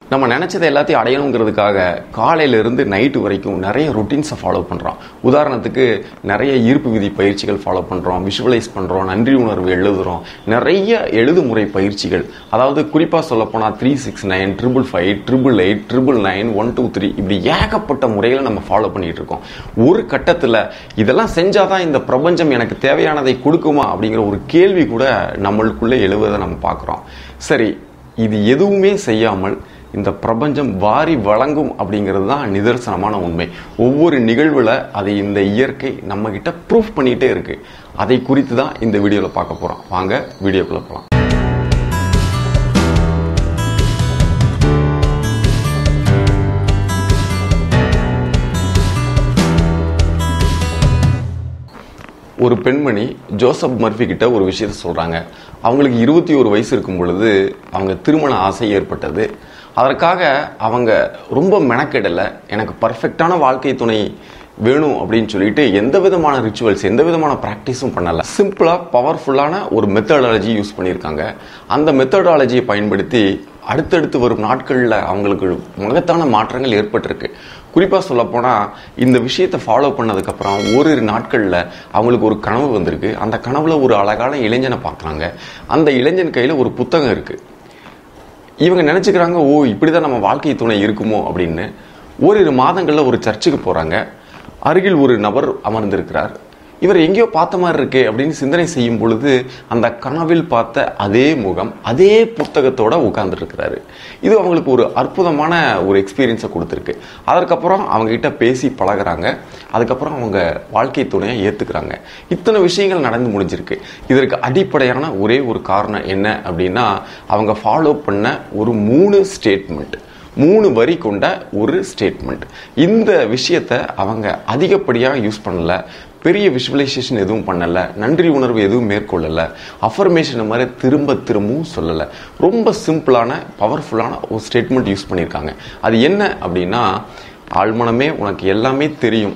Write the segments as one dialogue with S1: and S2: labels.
S1: நம்ம நினைச்சதை எல்லாத்தையும் அடையணுங்கிறதுக்காக காலையில இருந்து நைட்டு வரைக்கும் நிறைய ருட்டீன்ஸை ஃபாலோ பண்றோம் உதாரணத்துக்கு நிறைய ஈர்ப்பு விதி பயிற்சிகள் ஃபாலோ பண்றோம் விஷுவலைஸ் பண்றோம் நன்றி உணர்வு எழுதுறோம் நிறைய எழுதுமுறை பயிற்சிகள் அதாவது குறிப்பா சொல்ல போனா three six nine triple five triple eight triple nine one two three இப்படி ஏகப்பட்ட முறைகளை நம்ம ஃபாலோ பண்ணிட்டு இருக்கோம் ஒரு கட்டத்துல இதெல்லாம் செஞ்சாதான் இந்த பிரபஞ்சம் எனக்கு தேவையானதை கொடுக்குமா அப்படிங்கிற ஒரு கேள்வி கூட நம்மளுக்குள்ளே எழுவதை நம்ம பார்க்குறோம் சரி இது எதுவுமே செய்யாமல் இந்த பிரபஞ்சம் வாரி வழங்கும் அப்படிங்கிறது தான் நிதர்சனமான உண்மை ஒவ்வொரு நிகழ்வில் அதை இந்த இயற்கை நம்ம கிட்ட ப்ரூஃப் பண்ணிட்டே இருக்கு அதை குறித்து தான் இந்த வீடியோவில் பார்க்க போகிறோம் வாங்க வீடியோக்குள்ள போகலாம் ஒரு பெண்மணி ஜோசப் மர்ஃபி கிட்ட ஒரு விஷயத்த சொல்றாங்க அவங்களுக்கு இருபத்தி ஒரு வயசு இருக்கும் பொழுது அவங்க திருமண ஆசை ஏற்பட்டது அதற்காக அவங்க ரொம்ப மெனக்கெடல எனக்கு பர்ஃபெக்டான வாழ்க்கை துணை வேணும் அப்படின்னு சொல்லிட்டு எந்த விதமான ரிச்சுவல்ஸ் எந்த விதமான ப்ராக்டிஸும் பண்ணல சிம்பிளா பவர்ஃபுல்லான ஒரு மெத்தடாலஜி யூஸ் பண்ணியிருக்காங்க அந்த மெத்தடாலஜியை பயன்படுத்தி அடுத்தடுத்து வரும் நாட்களில் அவங்களுக்கு மகத்தான மாற்றங்கள் ஏற்பட்டிருக்கு குறிப்பாக சொல்லப்போனால் இந்த விஷயத்தை ஃபாலோ பண்ணதுக்கப்புறம் ஓரிரு நாட்களில் அவங்களுக்கு ஒரு கனவு வந்திருக்கு அந்த கனவுல ஒரு அழகான இளைஞனை பார்க்குறாங்க அந்த இளைஞன் கையில் ஒரு புத்தகம் இருக்குது இவங்க நினச்சிக்கிறாங்க ஓ இப்படி தான் நம்ம வாழ்க்கை துணை இருக்குமோ அப்படின்னு ஓரிரு மாதங்களில் ஒரு சர்ச்சுக்கு போகிறாங்க அருகில் ஒரு நபர் அமர்ந்திருக்கிறார் இவர் எங்கேயோ பார்த்த மாதிரி இருக்கே அப்படின்னு சிந்தனை செய்யும் பொழுது அந்த கனவில் பார்த்த அதே முகம் அதே புத்தகத்தோட உட்கார்ந்துருக்கிறாரு இது அவங்களுக்கு ஒரு அற்புதமான ஒரு எக்ஸ்பீரியன்ஸை கொடுத்துருக்கு அதற்கப்புறம் அவங்க கிட்ட பேசி பழகுறாங்க அதுக்கப்புறம் அவங்க வாழ்க்கை துணையை ஏத்துக்கிறாங்க இத்தனை விஷயங்கள் நடந்து முடிஞ்சிருக்கு இதற்கு அடிப்படையான ஒரே ஒரு காரணம் என்ன அப்படின்னா அவங்க ஃபாலோ பண்ண ஒரு மூணு ஸ்டேட்மெண்ட் மூணு வரி கொண்ட ஒரு ஸ்டேட்மெண்ட் இந்த விஷயத்தை அவங்க அதிகப்படியாக யூஸ் பண்ணல பெரிய விஷுவலைசேஷன் எதுவும் பண்ணல நன்றி உணர்வு எதுவும் மேற்கொள்ளல அஃபர்மேஷன் மாதிரி திரும்ப திரும்பவும் சொல்லலை ரொம்ப சிம்பிளான பவர்ஃபுல்லான ஒரு ஸ்டேட்மெண்ட் யூஸ் பண்ணியிருக்காங்க அது என்ன அப்படின்னா ஆழ்மனமே உனக்கு எல்லாமே தெரியும்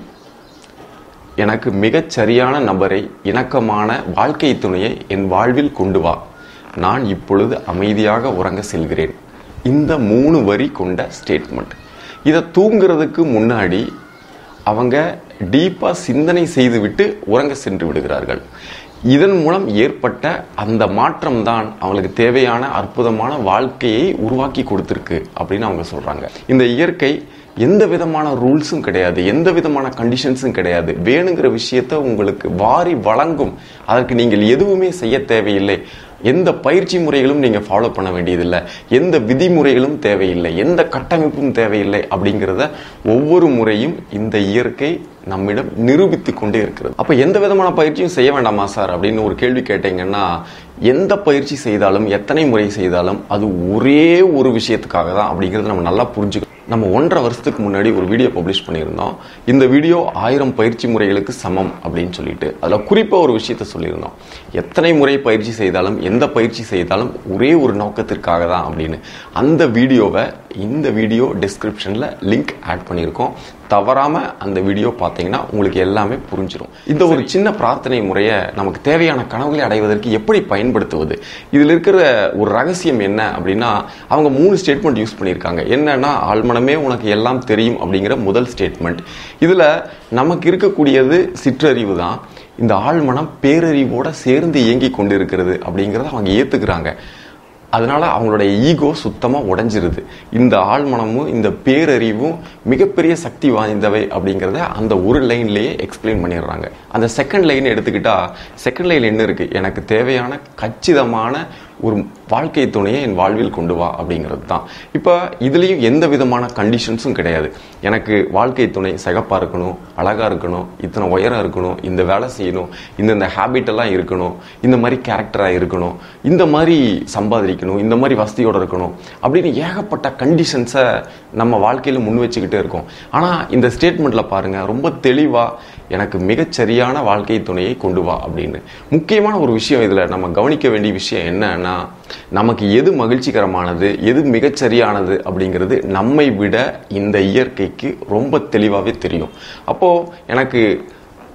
S1: எனக்கு மிகச் சரியான நபரை இணக்கமான வாழ்க்கை துணையை என் வாழ்வில் கொண்டு வா நான் இப்பொழுது அமைதியாக உறங்க செல்கிறேன் இந்த மூணு வரி கொண்ட ஸ்டேட்மெண்ட் இதை தூங்குறதுக்கு முன்னாடி அவங்க டீப்பாக சிந்தனை செய்துவிட்டு உறங்க சென்று விடுகிறார்கள் இதன் மூலம் ஏற்பட்ட அந்த மாற்றம் தான் அவங்களுக்கு தேவையான அற்புதமான வாழ்க்கையை உருவாக்கி கொடுத்துருக்கு அப்படின்னு அவங்க சொல்றாங்க இந்த இயற்கை எந்த விதமான ரூல்ஸும் கிடையாது எந்த விதமான கண்டிஷன்ஸும் கிடையாது வேணுங்கிற விஷயத்த உங்களுக்கு வாரி வழங்கும் அதற்கு நீங்கள் எதுவுமே செய்ய தேவையில்லை எந்த பயிற்சி முறைகளும் நீங்க ஃபாலோ பண்ண வேண்டியதில்லை எந்த விதிமுறைகளும் தேவையில்லை எந்த கட்டமைப்பும் தேவையில்லை அப்படிங்கிறத ஒவ்வொரு முறையும் இந்த இயற்கை நம்மிடம் நிரூபித்து கொண்டே இருக்கிறது அப்ப எந்த விதமான பயிற்சியும் செய்ய வேண்டாமா சார் அப்படின்னு ஒரு கேள்வி கேட்டீங்கன்னா எந்த பயிற்சி செய்தாலும் எத்தனை முறை செய்தாலும் அது ஒரே ஒரு விஷயத்துக்காக தான் அப்படிங்கறத நம்ம நல்லா புரிஞ்சுக்கணும் நம்ம ஒன்றரை வருஷத்துக்கு முன்னாடி ஒரு வீடியோ பப்ளிஷ் பண்ணியிருந்தோம் இந்த வீடியோ ஆயிரம் பயிற்சி முறைகளுக்கு சமம் அப்படின்னு சொல்லிட்டு அதில் குறிப்பாக ஒரு விஷயத்த சொல்லியிருந்தோம் எத்தனை முறை பயிற்சி செய்தாலும் எந்த பயிற்சி செய்தாலும் ஒரே ஒரு நோக்கத்திற்காக தான் அப்படின்னு அந்த வீடியோவை இந்த வீடியோ டிஸ்கிரிப்ஷனில் லிங்க் ஆட் பண்ணியிருக்கோம் தவறாம அந்த வீடியோ பார்த்தீங்கன்னா உங்களுக்கு எல்லாமே புரிஞ்சிடும் இந்த ஒரு சின்ன பிரார்த்தனை முறையை நமக்கு தேவையான கனவுகளை அடைவதற்கு எப்படி பயன்படுத்துவது இதில் இருக்கிற ஒரு ரகசியம் என்ன அப்படின்னா அவங்க மூணு ஸ்டேட்மெண்ட் யூஸ் பண்ணியிருக்காங்க என்னன்னா ஆழ்மனமே உனக்கு எல்லாம் தெரியும் அப்படிங்கிற முதல் ஸ்டேட்மெண்ட் இதில் நமக்கு இருக்கக்கூடியது சிற்றறிவு தான் இந்த ஆழ்மனம் பேரறிவோட சேர்ந்து இயங்கி கொண்டிருக்கிறது அப்படிங்கிறத அவங்க ஏத்துக்கிறாங்க அதனால அவங்களுடைய ஈகோ சுத்தமா உடைஞ்சிருது இந்த ஆழ்மனமும் இந்த பேரறிவும் மிகப்பெரிய சக்தி வாய்ந்தவை அப்படிங்கிறத அந்த ஒரு லைன்லயே எக்ஸ்பிளைன் பண்ணிடுறாங்க அந்த செகண்ட் லைன் எடுத்துக்கிட்டா செகண்ட் லைன் என்ன இருக்கு எனக்கு தேவையான கச்சிதமான ஒரு வாழ்க்கை துணையை என் வாழ்வில் கொண்டு வா அப்படிங்கிறது தான் இப்போ இதுலேயும் எந்த விதமான கண்டிஷன்ஸும் கிடையாது எனக்கு வாழ்க்கை துணை சிகப்பாக இருக்கணும் அழகாக இருக்கணும் இத்தனை உயரம் இருக்கணும் இந்த வேலை செய்யணும் இந்தந்த ஹேபிட் எல்லாம் இருக்கணும் இந்த மாதிரி கேரக்டராக இருக்கணும் இந்த மாதிரி சம்பாதிக்கணும் இந்த மாதிரி வசதியோடு இருக்கணும் அப்படின்னு ஏகப்பட்ட கண்டிஷன்ஸை நம்ம வாழ்க்கையில் முன் வச்சுக்கிட்டே இருக்கோம் ஆனால் இந்த ஸ்டேட்மெண்ட்டில் பாருங்கள் ரொம்ப தெளிவாக எனக்கு மிகச்சரியான வாழ்க்கை துணையை கொண்டு வா அப்படின்னு முக்கியமான ஒரு விஷயம் இதில் நம்ம கவனிக்க வேண்டிய விஷயம் என்னன்னா நமக்கு எது மகிழ்ச்சிகரமானது எது மிகச்சரியானது அப்படிங்கிறது நம்மை விட இந்த இயற்கைக்கு ரொம்ப தெளிவாகவே தெரியும் அப்போ எனக்கு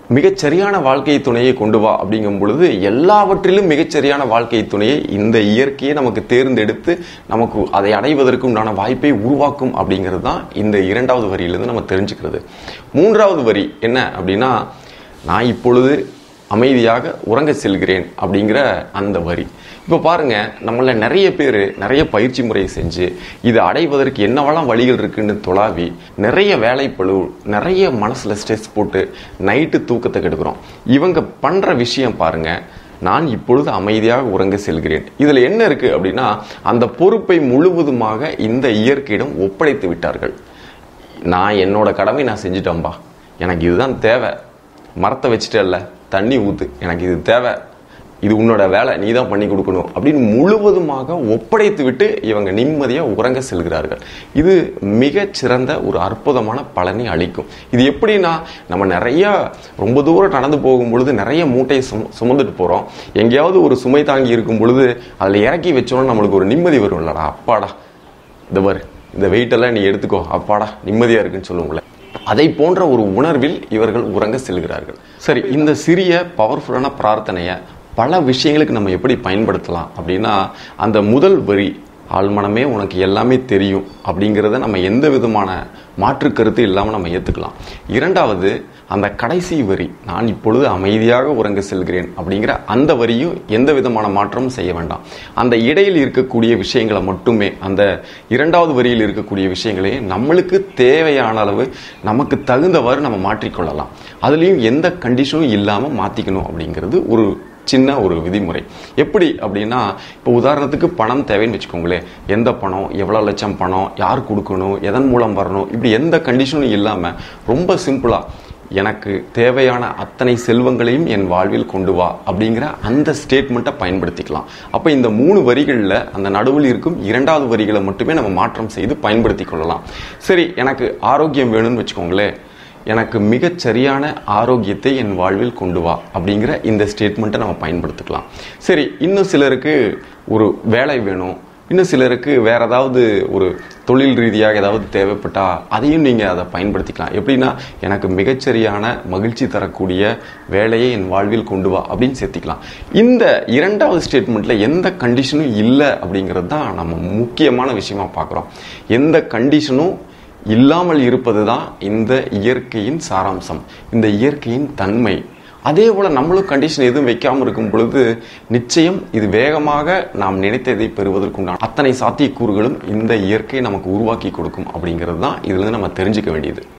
S1: மிகச்சரியான வாழ்க்கை துணையை கொண்டு வா அப்படிங்கும் பொழுது எல்லாவற்றிலும் மிகச்சரியான வாழ்க்கை துணையை இந்த இயற்கையை நமக்கு தேர்ந்தெடுத்து நமக்கு அதை அடைவதற்கு உண்டான வாய்ப்பை உருவாக்கும் அப்படிங்கிறது தான் இந்த இரண்டாவது வரியிலிருந்து நம்ம தெரிஞ்சுக்கிறது மூன்றாவது வரி என்ன அப்படின்னா நான் இப்பொழுது அமைதியாக உறங்க செல்கிறேன் அப்படிங்கிற அந்த வரி இப்போ பாருங்க நம்மள நிறைய பேர் நிறைய பயிற்சி முறையை செஞ்சு இதை அடைவதற்கு என்னவெல்லாம் வழிகள் இருக்குன்னு தொலாவி நிறைய வேலைப்பழு நிறைய மனசுல ஸ்ட்ரெஸ் போட்டு நைட்டு தூக்கத்தை கெடுக்கிறோம் இவங்க பண்ற விஷயம் பாருங்க நான் இப்பொழுது அமைதியாக உறங்க செல்கிறேன் இதுல என்ன இருக்கு அப்படின்னா அந்த பொறுப்பை முழுவதுமாக இந்த இயற்கையிடம் ஒப்படைத்து விட்டார்கள் நான் என்னோட கடமை நான் செஞ்சுட்டேன்பா எனக்கு இதுதான் தேவை மரத்தை வச்சுட்டேல்ல தண்ணி ஊத்து எனக்கு இது தேவை இது உன்னோட வேலை நீ தான் பண்ணி கொடுக்கணும் அப்படின்னு முழுவதுமாக ஒப்படைத்து விட்டு இவங்க நிம்மதியாக உறங்க செல்கிறார்கள் இது மிகச் சிறந்த ஒரு அற்புதமான பலனை அளிக்கும் இது எப்படின்னா நம்ம நிறைய ரொம்ப தூரம் நடந்து போகும் பொழுது நிறைய மூட்டையை சும சுமந்துட்டு போகிறோம் எங்கேயாவது ஒரு சுமை தாங்கி இருக்கும் பொழுது அதில் இறக்கி வச்சோன்னா நம்மளுக்கு ஒரு நிம்மதி வரும் இல்லடா அப்பாடா இந்த பாரு இந்த வெயிட் எல்லாம் நீ எடுத்துக்கோ அப்பாடா நிம்மதியா இருக்குன்னு சொல்லுவோம்ல அதை போன்ற ஒரு உணர்வில் இவர்கள் உறங்க செல்கிறார்கள் சரி இந்த சிறிய பவர்ஃபுல்லான பிரார்த்தனையை பல விஷயங்களுக்கு நம்ம எப்படி பயன்படுத்தலாம் அப்படின்னா அந்த முதல் வரி ஆழ்மனமே உனக்கு எல்லாமே தெரியும் அப்படிங்கிறத நம்ம எந்த விதமான மாற்று கருத்து இல்லாமல் நம்ம ஏற்றுக்கலாம் இரண்டாவது அந்த கடைசி வரி நான் இப்பொழுது அமைதியாக உறங்க செல்கிறேன் அப்படிங்கிற அந்த வரியும் எந்த விதமான மாற்றமும் செய்ய வேண்டாம் அந்த இடையில் இருக்கக்கூடிய விஷயங்களை மட்டுமே அந்த இரண்டாவது வரியில் இருக்கக்கூடிய விஷயங்களை நம்மளுக்கு தேவையான அளவு நமக்கு தகுந்தவாறு நம்ம மாற்றிக்கொள்ளலாம் அதுலேயும் எந்த கண்டிஷனும் இல்லாமல் மாற்றிக்கணும் அப்படிங்கிறது ஒரு சின்ன ஒரு விதிமுறை எப்படி அப்படின்னா இப்போ உதாரணத்துக்கு பணம் தேவைன்னு வச்சுக்கோங்களேன் எந்த பணம் எவ்வளோ லட்சம் பணம் யார் கொடுக்கணும் எதன் மூலம் வரணும் இப்படி எந்த கண்டிஷனும் இல்லாமல் ரொம்ப சிம்பிளாக எனக்கு தேவையான அத்தனை செல்வங்களையும் என் வாழ்வில் கொண்டு வா அப்படிங்கிற அந்த ஸ்டேட்மெண்ட்டை பயன்படுத்திக்கலாம் அப்போ இந்த மூணு வரிகளில் அந்த நடுவில் இருக்கும் இரண்டாவது வரிகளை மட்டுமே நம்ம மாற்றம் செய்து பயன்படுத்தி கொள்ளலாம் சரி எனக்கு ஆரோக்கியம் வேணும்னு வச்சுக்கோங்களேன் எனக்கு மிகச் சரியான ஆரோக்கியத்தை என் வாழ்வில் கொண்டு வா அப்படிங்கிற இந்த ஸ்டேட்மெண்ட்டை நம்ம பயன்படுத்திக்கலாம் சரி இன்னும் சிலருக்கு ஒரு வேலை வேணும் இன்னும் சிலருக்கு வேற ஏதாவது ஒரு தொழில் ரீதியாக ஏதாவது தேவைப்பட்டா அதையும் நீங்கள் அதை பயன்படுத்திக்கலாம் எப்படின்னா எனக்கு மிகச்சரியான மகிழ்ச்சி தரக்கூடிய வேலையை என் வாழ்வில் கொண்டு வா அப்படின்னு சேர்த்திக்கலாம் இந்த இரண்டாவது ஸ்டேட்மெண்ட்ல எந்த கண்டிஷனும் இல்லை அப்படிங்கிறது தான் நம்ம முக்கியமான விஷயமா பார்க்குறோம் எந்த கண்டிஷனும் இல்லாமல் இருப்பது தான் இந்த இயற்கையின் சாராம்சம் இந்த இயற்கையின் தன்மை அதே போல நம்மளும் கண்டிஷன் எதுவும் வைக்காமல் இருக்கும் பொழுது நிச்சயம் இது வேகமாக நாம் நினைத்ததை பெறுவதற்குண்டான அத்தனை சாத்தியக்கூறுகளும் இந்த இயற்கை நமக்கு உருவாக்கி கொடுக்கும் அப்படிங்கிறது தான் இதுல இருந்து நம்ம தெரிஞ்சுக்க வேண்டியது